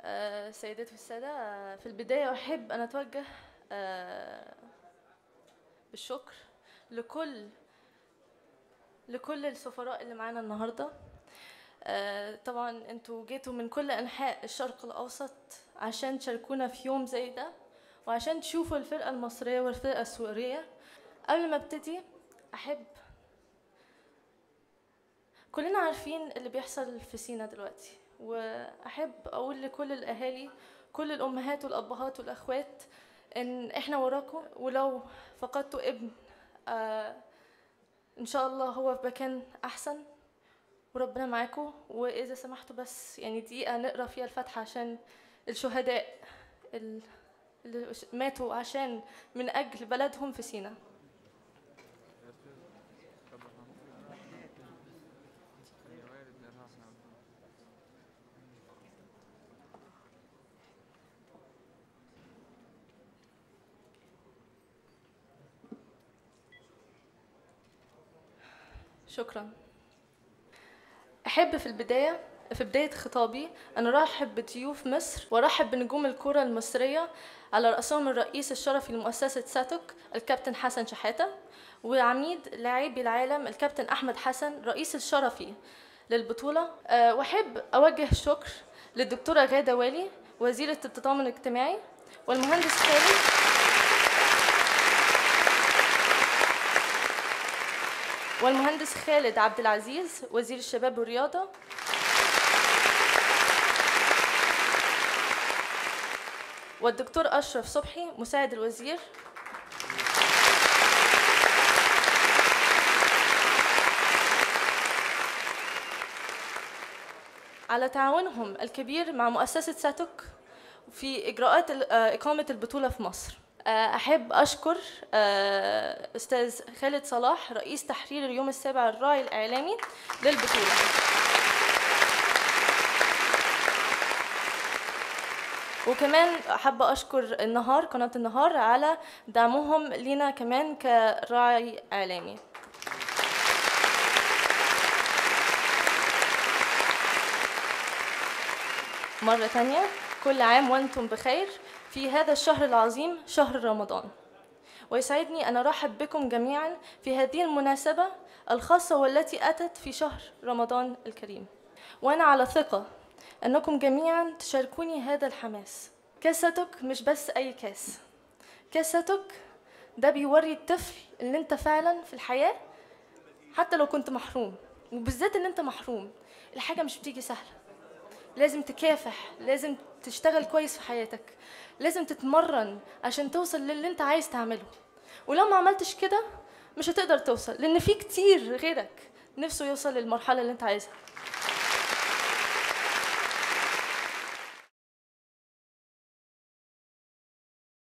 آه، سيداتي والسادة آه، في البداية أحب أن أتوجه آه، بالشكر لكل لكل السفراء اللي معانا النهاردة آه، طبعا انتوا جيتوا من كل أنحاء الشرق الأوسط عشان تشاركونا في يوم زي ده وعشان تشوفوا الفرقة المصرية والفرقة السورية قبل ما ابتدي أحب كلنا عارفين اللي بيحصل في سينا دلوقتي واحب اقول لكل الاهالي كل الامهات والابهات والاخوات ان احنا وراكم ولو فقدتوا ابن آه ان شاء الله هو في مكان احسن وربنا معاكم واذا سمحتوا بس يعني دقيقه نقرا فيها الفاتحه عشان الشهداء ال- اللي ماتوا عشان من اجل بلدهم في سينا شكرا أحب في البداية في بداية خطابي أن أرحب بضيوف مصر وأرحب بنجوم الكرة المصرية على رأسهم الرئيس الشرفي لمؤسسة ساتوك الكابتن حسن شحاتة وعميد لاعبي العالم الكابتن أحمد حسن رئيس الشرفي للبطولة أه، وأحب أوجه الشكر للدكتورة غادة والي وزيرة التضامن الاجتماعي والمهندس خالد والمهندس خالد عبد العزيز وزير الشباب والرياضة والدكتور أشرف صبحي مساعد الوزير على تعاونهم الكبير مع مؤسسة ساتوك في إجراءات ال- آه، إقامة البطولة في مصر آه، أحب أشكر آه، أستاذ خالد صلاح رئيس تحرير اليوم السابع الراعي الإعلامي للبطولة وكمان حابة أشكر النهار قناة النهار على دعمهم لينا كمان كراعي إعلامي مرة تانية كل عام وأنتم بخير في هذا الشهر العظيم شهر رمضان ويسعدني أن أرحب بكم جميعا في هذه المناسبة الخاصة والتي أتت في شهر رمضان الكريم وأنا على ثقة أنكم جميعا تشاركوني هذا الحماس كاستك مش بس أي كاس كاستك ده بيوري الطفل ان انت فعلا في الحياة حتى لو كنت محروم وبالذات ان انت محروم الحاجة مش بتيجي سهلة لازم تكافح لازم تشتغل كويس في حياتك لازم تتمرن عشان توصل للي انت عايز تعمله ولو ما عملتش كده مش هتقدر توصل لان في كتير غيرك نفسه يوصل للمرحلة اللي انت عايزها